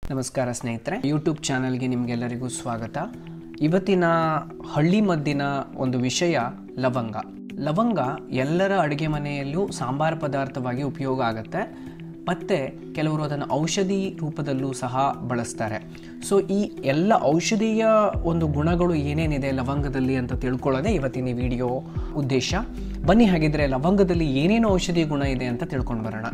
ನಮಸ್ಕಾರ ಸ್ನೇಹಿತರೆ ಯೂಟ್ಯೂಬ್ ಚಾನಲ್ಗೆ ನಿಮಗೆಲ್ಲರಿಗೂ ಸ್ವಾಗತ ಇವತ್ತಿನ ಹಳ್ಳಿ ಮದ್ದಿನ ಒಂದು ವಿಷಯ ಲವಂಗ ಲವಂಗ ಎಲ್ಲರ ಅಡುಗೆ ಮನೆಯಲ್ಲೂ ಸಾಂಬಾರ ಪದಾರ್ಥವಾಗಿ ಉಪಯೋಗ ಆಗುತ್ತೆ ಮತ್ತು ಕೆಲವರು ಅದನ್ನು ಔಷಧಿ ರೂಪದಲ್ಲೂ ಸಹ ಬಳಸ್ತಾರೆ ಸೊ ಈ ಎಲ್ಲ ಔಷಧೀಯ ಒಂದು ಗುಣಗಳು ಏನೇನಿದೆ ಲವಂಗದಲ್ಲಿ ಅಂತ ತಿಳ್ಕೊಳ್ಳೋದೇ ಇವತ್ತಿನ ವಿಡಿಯೋ ಉದ್ದೇಶ ಬನ್ನಿ ಹಾಗಿದ್ರೆ ಲವಂಗದಲ್ಲಿ ಏನೇನು ಔಷಧಿ ಗುಣ ಇದೆ ಅಂತ ತಿಳ್ಕೊಂಡು ಬರೋಣ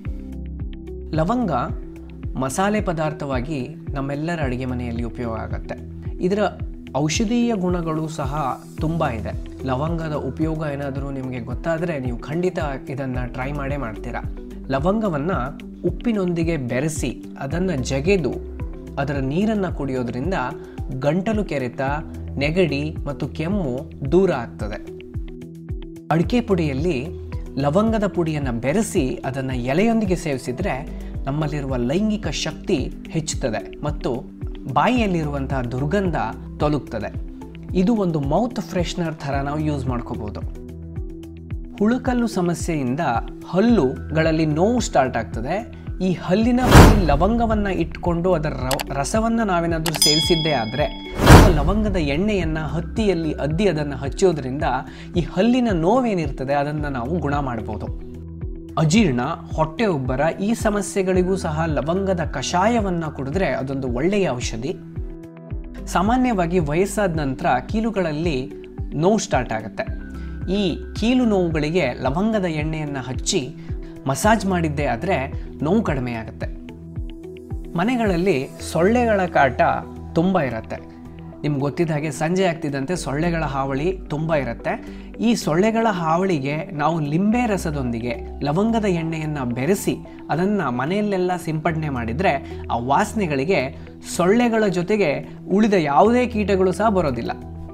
ಲವಂಗ ಮಸಾಲೆ ಪದಾರ್ಥವಾಗಿ ನಮ್ಮೆಲ್ಲರ ಅಡುಗೆ ಮನೆಯಲ್ಲಿ ಉಪಯೋಗ ಆಗುತ್ತೆ ಇದರ ಔಷಧೀಯ ಗುಣಗಳು ಸಹ ತುಂಬ ಇದೆ ಲವಂಗದ ಉಪಯೋಗ ಏನಾದರೂ ನಿಮಗೆ ಗೊತ್ತಾದರೆ ನೀವು ಖಂಡಿತ ಇದನ್ನು ಟ್ರೈ ಮಾಡೇ ಮಾಡ್ತೀರಾ ಲವಂಗವನ್ನು ಉಪ್ಪಿನೊಂದಿಗೆ ಬೆರೆಸಿ ಅದನ್ನು ಜಗೆದು ಅದರ ನೀರನ್ನು ಕುಡಿಯೋದ್ರಿಂದ ಗಂಟಲು ಕೆರೆತ ನೆಗಡಿ ಮತ್ತು ಕೆಮ್ಮು ದೂರ ಆಗ್ತದೆ ಅಡಿಕೆ ಪುಡಿಯಲ್ಲಿ ಲವಂಗದ ಪುಡಿಯನ್ನು ಬೆರೆಸಿ ಅದನ್ನು ಎಲೆಯೊಂದಿಗೆ ಸೇವಿಸಿದರೆ ನಮ್ಮಲ್ಲಿರುವ ಲೈಂಗಿಕ ಶಕ್ತಿ ಹೆಚ್ಚುತ್ತದೆ ಮತ್ತು ಬಾಯಿಯಲ್ಲಿರುವಂತಹ ದುರ್ಗಂಧ ತೊಲಗ್ತದೆ ಇದು ಒಂದು ಮೌತ್ ಫ್ರೆಶ್ನರ್ ಥರ ನಾವು ಯೂಸ್ ಮಾಡ್ಕೋಬೋದು ಹುಳುಕಲ್ಲು ಸಮಸ್ಯೆಯಿಂದ ಹಲ್ಲುಗಳಲ್ಲಿ ನೋವು ಸ್ಟಾರ್ಟ್ ಆಗ್ತದೆ ಈ ಹಲ್ಲಿನ ಬಳಿ ಲವಂಗವನ್ನು ಇಟ್ಕೊಂಡು ಅದರ ರ- ರಸವನ್ನು ನಾವೇನಾದರೂ ಸೇವಿಸಿದ್ದೇ ಆದರೆ ಅಥವಾ ಲವಂಗದ ಎಣ್ಣೆಯನ್ನು ಹತ್ತಿಯಲ್ಲಿ ಅದ್ದಿ ಅದನ್ನು ಹಚ್ಚೋದ್ರಿಂದ ಈ ಹಲ್ಲಿನ ನೋವೇನಿರ್ತದೆ ಅದನ್ನು ನಾವು ಗುಣ ಮಾಡ್ಬೋದು ಅಜೀರ್ಣ ಹೊಟ್ಟೆ ಉಬ್ಬರ ಈ ಸಮಸ್ಯೆಗಳಿಗೂ ಸಹ ಲವಂಗದ ಕಷಾಯವನ್ನು ಕುಡಿದ್ರೆ ಅದೊಂದು ಒಳ್ಳೆಯ ಔಷಧಿ ಸಾಮಾನ್ಯವಾಗಿ ವಯಸ್ಸಾದ ನಂತರ ಕೀಲುಗಳಲ್ಲಿ ನೋವು ಸ್ಟಾರ್ಟ್ ಆಗುತ್ತೆ ಈ ಕೀಲು ನೋವುಗಳಿಗೆ ಲವಂಗದ ಎಣ್ಣೆಯನ್ನು ಹಚ್ಚಿ ಮಸಾಜ್ ಮಾಡಿದ್ದೇ ಆದರೆ ನೋವು ಕಡಿಮೆ ಆಗುತ್ತೆ ಮನೆಗಳಲ್ಲಿ ಸೊಳ್ಳೆಗಳ ಕಾಟ ತುಂಬ ಇರುತ್ತೆ ನಿಮ್ಗೆ ಗೊತ್ತಿದ್ದ ಹಾಗೆ ಸಂಜೆ ಆಗ್ತಿದ್ದಂತೆ ಸೊಳ್ಳೆಗಳ ಹಾವಳಿ ತುಂಬ ಇರುತ್ತೆ ಈ ಸೊಳ್ಳೆಗಳ ಹಾವಳಿಗೆ ನಾವು ಲಿಂಬೆ ರಸದೊಂದಿಗೆ ಲವಂಗದ ಎಣ್ಣೆಯನ್ನು ಬೆರೆಸಿ ಅದನ್ನು ಮನೆಯಲ್ಲೆಲ್ಲ ಸಿಂಪಡಣೆ ಮಾಡಿದರೆ ಆ ವಾಸನೆಗಳಿಗೆ ಸೊಳ್ಳೆಗಳ ಜೊತೆಗೆ ಉಳಿದ ಯಾವುದೇ ಕೀಟಗಳು ಸಹ ಬರೋದಿಲ್ಲ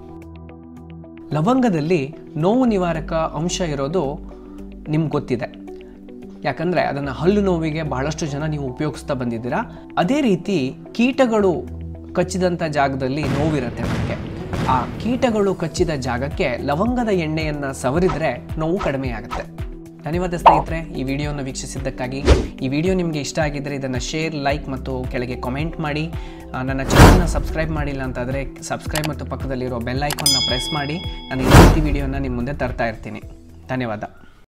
ಲವಂಗದಲ್ಲಿ ನೋವು ನಿವಾರಕ ಅಂಶ ಇರೋದು ನಿಮ್ಗೆ ಗೊತ್ತಿದೆ ಯಾಕಂದರೆ ಅದನ್ನು ಹಲ್ಲು ನೋವಿಗೆ ಬಹಳಷ್ಟು ಜನ ನೀವು ಉಪಯೋಗಿಸ್ತಾ ಬಂದಿದ್ದೀರಾ ಅದೇ ರೀತಿ ಕೀಟಗಳು ಕಚ್ಚಿದಂಥ ಜಾಗದಲ್ಲಿ ನೋವಿರುತ್ತೆ ನಮಗೆ ಆ ಕೀಟಗಳು ಕಚ್ಚಿದ ಜಾಗಕ್ಕೆ ಲವಂಗದ ಎಣ್ಣೆಯನ್ನು ಸವರಿದರೆ ನೋವು ಕಡಿಮೆ ಆಗುತ್ತೆ ಧನ್ಯವಾದ ಸ್ನೇಹಿತರೆ ಈ ವಿಡಿಯೋನ ವೀಕ್ಷಿಸಿದ್ದಕ್ಕಾಗಿ ಈ ವಿಡಿಯೋ ನಿಮಗೆ ಇಷ್ಟ ಆಗಿದ್ದರೆ ಇದನ್ನು ಶೇರ್ ಲೈಕ್ ಮತ್ತು ಕೆಳಗೆ ಕಾಮೆಂಟ್ ಮಾಡಿ ಆ, ನನ್ನ ಚಾನಲ್ನ ಸಬ್ಸ್ಕ್ರೈಬ್ ಮಾಡಿಲ್ಲ ಅಂತಾದರೆ ಸಬ್ಸ್ಕ್ರೈಬ್ ಮತ್ತು ಪಕ್ಕದಲ್ಲಿರೋ ಬೆಲ್ ಐಕಾನ್ನ ಪ್ರೆಸ್ ಮಾಡಿ ನಾನು ಈ ರೀತಿ ವಿಡಿಯೋನ ನಿಮ್ಮ ಮುಂದೆ ತರ್ತಾ ಇರ್ತೀನಿ ಧನ್ಯವಾದ